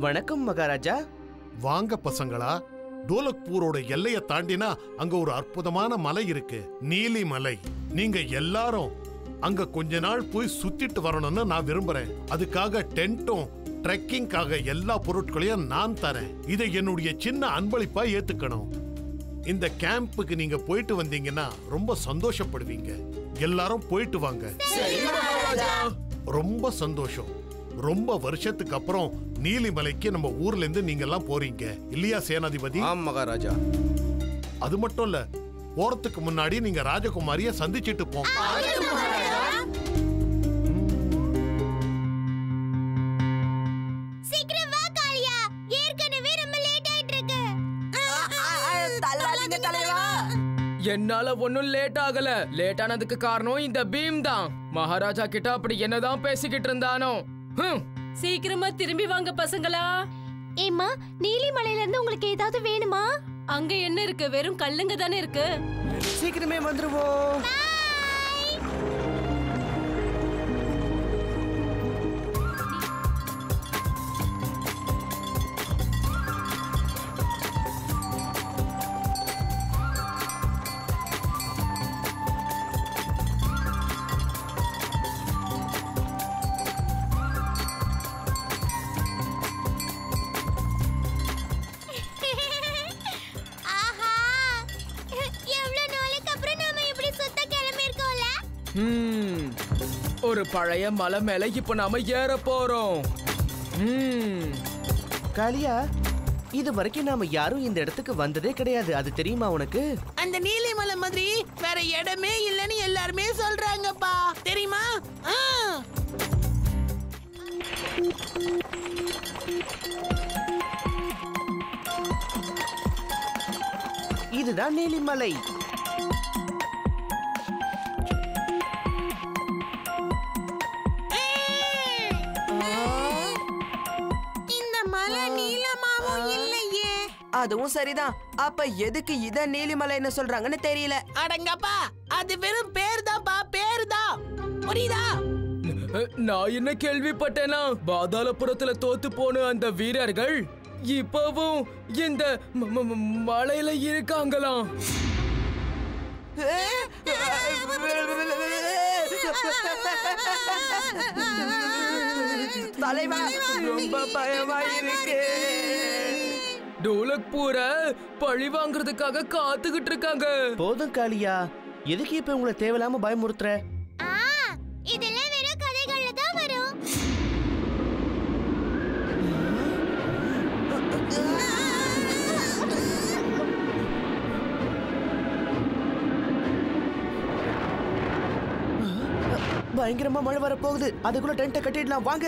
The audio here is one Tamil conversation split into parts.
வணக்கம் மகாராஜா வாங்க பசங்களா டோலக்பூரோட எல்லைய தாண்டினா அங்க ஒரு அற்புதமான மலை இருக்கு நீலி மலை நீங்க எல்லாரும் அங்க கொஞ்ச நாள் போய் சுத்திட்டு வரணும்னு நான் விரும்புறேன் அதுக்காக டென்ட்டும் ட்ரெக்கிங்காக எல்லா பொருட்களையும் நான் தரேன் இதை என்னுடைய சின்ன அன்பளிப்பா ஏத்துக்கணும் இந்த கேம்புக்கு நீங்க போயிட்டு வந்தீங்கன்னா ரொம்ப சந்தோஷப்படுவீங்க எல்லாரும் போயிட்டு வாங்க ரொம்ப சந்தோஷம் ரொம்ப வருஷத்துக்கு அப்புறம் நீலிமலைக்கு நம்ம ஊர்ல இருந்து நீங்க எல்லாம் போறீங்க இல்லையா சேனாதிபதி ஆம் மகாராஜா அது மட்டும் இல்ல போறதுக்கு முன்னாடி நீங்க ராஜகுமாரிய சந்திச்சிட்டு போங்க சீக்கிரம் வா காளியா ஏற்கனவே ரொம்ப லேட் ஆயிட்டு இருக்கு தள்ளாதீங்க தலைவா என்னால ஒன்னும் லேட் ஆகல லேட் ஆனதுக்கு காரணம் இந்த பீம் தான் மகாராஜா கிட்ட அப்படி என்னதான் பேசிக்கிட்டு இருந்தானோ ஹம். சீக்கிரமா திரும்பி வாங்க பசங்களா ஏம்மா நீலிமலையில இருந்து உங்களுக்கு ஏதாவது வேணுமா அங்க என்ன இருக்கு வெறும் கல்லுங்க தானே இருக்கு சீக்கிரமே வந்துருவோம் ஆஹா எவ்வளவு நாளைக்கு அப்புறம் நாம இப்படி சுத்த கிளம்பி இருக்கோம்ல ஹம். ஒரு பழைய மலை மேல இப்ப நாம ஏற போறோம் ஹம். காளியா இது வரைக்கும் நாம யாரும் இந்த இடத்துக்கு வந்ததே கிடையாது அது தெரியுமா உனக்கு அந்த நீலிமலை மாதிரி வேற இடமே இல்லைன்னு எல்லாருமே சொல்றாங்கப்பா தெரியுமா ஆ. இதுதான் நீலிமலை இந்த மலை நீளமாவும் இல்லையே அதுவும் சரிதான் அப்ப எதுக்கு இத நீலிமலைன்னு சொல்றாங்கன்னு தெரியல அடங்கப்பா அது வெறும் பேர் தான்ப்பா பேர் தான் புரியுதா நான் என்ன கேள்விப்பட்டேனா பாதாளபுரத்துல தோத்து போன அந்த வீரர்கள் இப்பவும் இந்த ம- ம- ம- மலையில இருக்காங்களாம் தலைவா ரொம்ப பயமா இருக்கு டோலக்பூர பழி வாங்குறதுக்காக காத்துக்கிட்டு இருக்காங்க போதும் காளியா எதுக்கு இப்ப உங்களை தேவையில்லாம பயமுறுத்துற ஆ இதெல்லாம் வெறும் கதைகள்ல தான் வரும் பயங்கரமா மழை வர போகுது அதுக்குள்ள டென்ட்டை கட்டிடலாம் வாங்க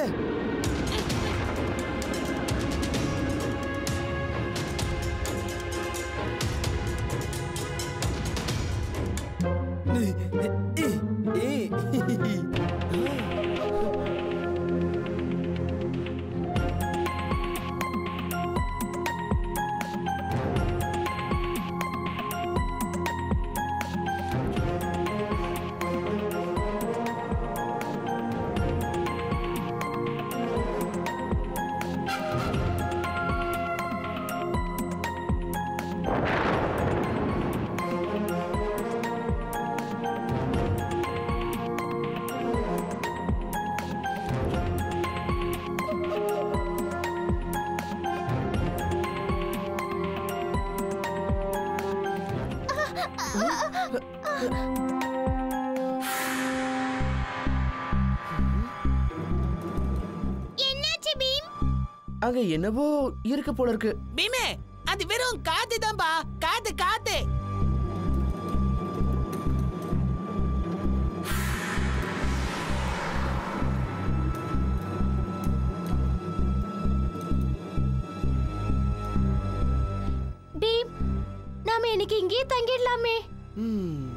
என்னாச்சு பீம் அங்க என்னவோ இருக்கு போல இருக்கு பீமே அது வெறும் காத்து தான்ப்பா காத்து காத்து பீம் நாம இன்னைக்கு இங்கேயே தங்கிடலாமே ம்